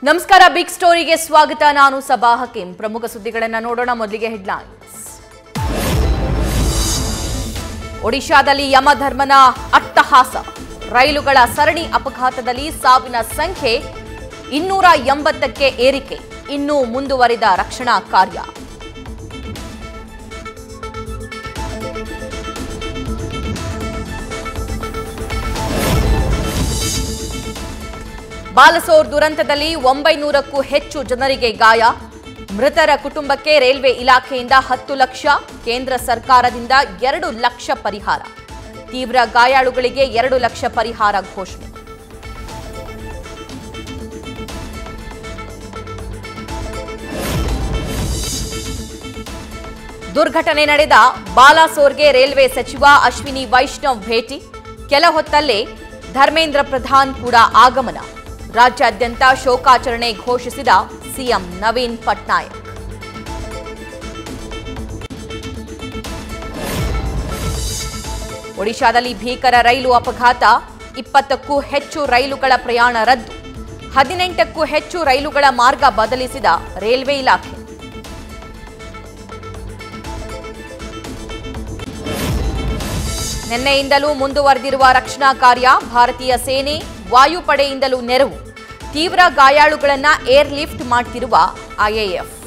ನಮಸ್ಕಾರ ಬಿಗ್ ಸ್ಟೋರಿಗೆ ಸ್ವಾಗತ ನಾನು ಸಬಾ ಹಕೀಂ ಪ್ರಮುಖ ಸುದ್ದಿಗಳನ್ನ ನೋಡೋಣ ಮೊದಲಿಗೆ ಹೆಡ್ಲೈನ್ಸ್ ಒಡಿಶಾದಲ್ಲಿ ಯಮಧರ್ಮನ ಅಟ್ಟಹಾಸ ರೈಲುಗಳ ಸರಣಿ ಅಪಘಾತದಲ್ಲಿ ಸಾವಿನ ಸಂಖ್ಯೆ ಇನ್ನೂರ ಎಂಬತ್ತಕ್ಕೆ ಏರಿಕೆ ಇನ್ನೂ ಮುಂದುವರಿದ ರಕ್ಷಣಾ ಕಾರ್ಯ ಬಾಲಸೋರ್ ದುರಂತದಲ್ಲಿ ಒಂಬೈನೂರಕ್ಕೂ ಹೆಚ್ಚು ಜನರಿಗೆ ಗಾಯ ಮೃತರ ಕುಟುಂಬಕ್ಕೆ ರೈಲ್ವೆ ಇಲಾಖೆಯಿಂದ ಹತ್ತು ಲಕ್ಷ ಕೇಂದ್ರ ಸರ್ಕಾರದಿಂದ ಎರಡು ಲಕ್ಷ ಪರಿಹಾರ ತೀವ್ರ ಗಾಯಾಳುಗಳಿಗೆ ಎರಡು ಲಕ್ಷ ಪರಿಹಾರ ಘೋಷಣೆ ದುರ್ಘಟನೆ ನಡೆದ ಬಾಲಾಸೋರ್ಗೆ ರೈಲ್ವೆ ಸಚಿವ ಅಶ್ವಿನಿ ವೈಷ್ಣವ್ ಭೇಟಿ ಕೆಲ ಹೊತ್ತಲ್ಲೇ ಧರ್ಮೇಂದ್ರ ಪ್ರಧಾನ್ ಕೂಡ ಆಗಮನ ರಾಜ್ಯಾದ್ಯಂತ ಶೋಕಾಚರಣೆ ಘೋಷಿಸಿದ ಸಿಎಂ ನವೀನ್ ಪಟ್ನಾಯಕ್ ಒಡಿಶಾದಲ್ಲಿ ಭೀಕರ ರೈಲು ಅಪಘಾತ ಇಪ್ಪತ್ತಕ್ಕೂ ಹೆಚ್ಚು ರೈಲುಗಳ ಪ್ರಯಾಣ ರದ್ದು ಹದಿನೆಂಟಕ್ಕೂ ಹೆಚ್ಚು ರೈಲುಗಳ ಮಾರ್ಗ ಬದಲಿಸಿದ ರೈಲ್ವೆ ಇಲಾಖೆ ನಿನ್ನೆಯಿಂದಲೂ ಮುಂದುವರೆದಿರುವ ರಕ್ಷಣಾ ಕಾರ್ಯ ಭಾರತೀಯ ಸೇನೆ ವಾಯುಪಡೆಯಿಂದಲೂ ನೆರವು ತೀವ್ರ ಗಾಯಾಳುಗಳನ್ನ ಏರ್ ಲಿಫ್ಟ್ ಮಾಡ್ತಿರುವ ಐಎಎಫ್